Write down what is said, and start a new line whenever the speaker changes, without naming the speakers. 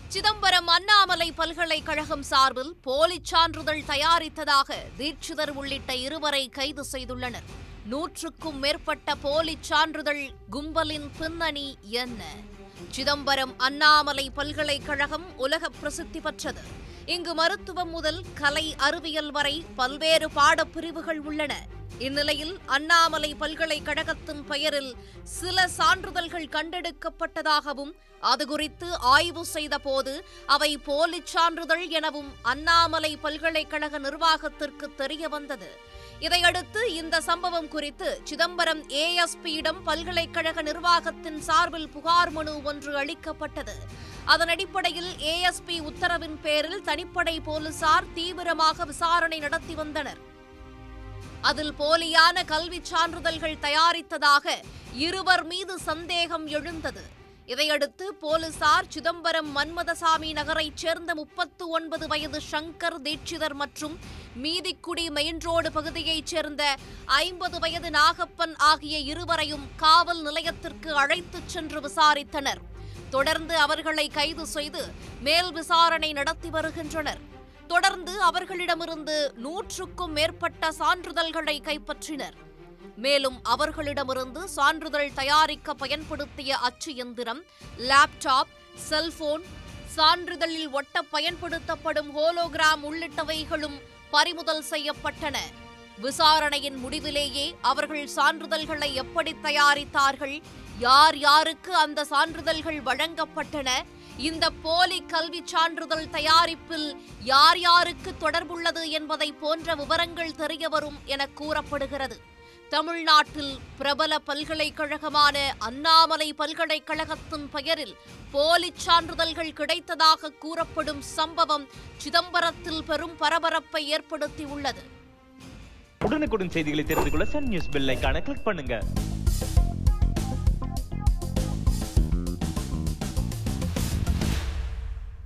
சிதம்பரம் அண்ணாமலை பல்கலைக்கழகம் சார்பில் போலிச் சான்றிதழ் தயாரித்ததாக தீட்சிதர் உள்ளிட்ட இருவரை கைது செய்துள்ளனர் நூற்றுக்கும் மேற்பட்ட போலிச் சான்றிதழ் கும்பலின் பின்னணி என்ன சிதம்பரம் அண்ணாமலை பல்கலைக்கழகம் உலக பிரசித்தி பெற்றது இங்கு மருத்துவம் முதல் கலை அறிவியல் வரை பல்வேறு பாடப்பிரிவுகள் உள்ளன இந்நிலையில் அண்ணாமலை பல்கலைக்கழகத்தின் பெயரில் சில சான்றிதழ்கள் கண்டெடுக்கப்பட்டதாகவும் அது குறித்து ஆய்வு செய்தபோது அவை போலிச் சான்றிதழ் எனவும் அண்ணாமலை பல்கலைக்கழக நிர்வாகத்திற்கு தெரிய வந்தது இதையடுத்து இந்த சம்பவம் குறித்து சிதம்பரம் ஏஎஸ்பியிடம் பல்கலைக்கழக நிர்வாகத்தின் சார்பில் புகார் மனு ஒன்று அளிக்கப்பட்டது அதன் அடிப்படையில் ஏஎஸ்பி உத்தரவின் பேரில் தனிப்படை போலீசார் தீவிரமாக விசாரணை நடத்தி வந்தனர் அதில் போலியான கல்விச் சான்றிதழ்கள் தயாரித்ததாக இருவர் மீது சந்தேகம் எழுந்தது இதையடுத்து போலீசார் சிதம்பரம் மன்மதசாமி நகரைச் சேர்ந்த முப்பத்து ஒன்பது வயது சங்கர் தீட்சிதர் மற்றும் மீதிக்குடி மெயின் ரோடு பகுதியைச் சேர்ந்த ஐம்பது வயது நாகப்பன் ஆகிய இருவரையும் காவல் நிலையத்திற்கு அழைத்துச் சென்று விசாரித்தனர் தொடர்ந்து அவர்களை கைது செய்து மேல் விசாரணை நடத்தி வருகின்றனர் தொடர்ந்து அவர்களிடமிருந்து நூற்றுக்கும் மேற்பட்ட சான்றிதழ்களை கைப்பற்றினர் மேலும் அவர்களிடமிருந்து சான்றிதழ் தயாரிக்க பயன்படுத்திய அச்சு எந்திரம் லேப்டாப் செல்போன் சான்றிதழில் ஒட்ட பயன்படுத்தப்படும் ஹோலோகிராம் உள்ளிட்டவைகளும் பறிமுதல் செய்யப்பட்டன விசாரணையின் முடிவிலேயே அவர்கள் சான்றிதழ்களை எப்படி தயாரித்தார்கள் யார் யாருக்கு அந்த சான்றிதழ்கள் வழங்கப்பட்டன இந்த போலி கல்வி சான்றிதழ் தயாரிப்பில் யார் யாருக்கு தொடர்புள்ளது என்பதை போன்ற விவரங்கள் தெரியவரும் என கூறப்படுகிறது தமிழ்நாட்டில் பிரபல பல்கலைக்கழகமான அண்ணாமலை பல்கலைக்கழகத்தின் பெயரில் போலிச் சான்றிதழ்கள் கிடைத்ததாக கூறப்படும் சம்பவம் சிதம்பரத்தில் பெரும் பரபரப்பை ஏற்படுத்தியுள்ளது
உடனுக்குடன் செய்திகளை தெரிந்து கொள்ள சன் நியூஸ் பெல் ஐகானை கிளிக் பண்ணுங்க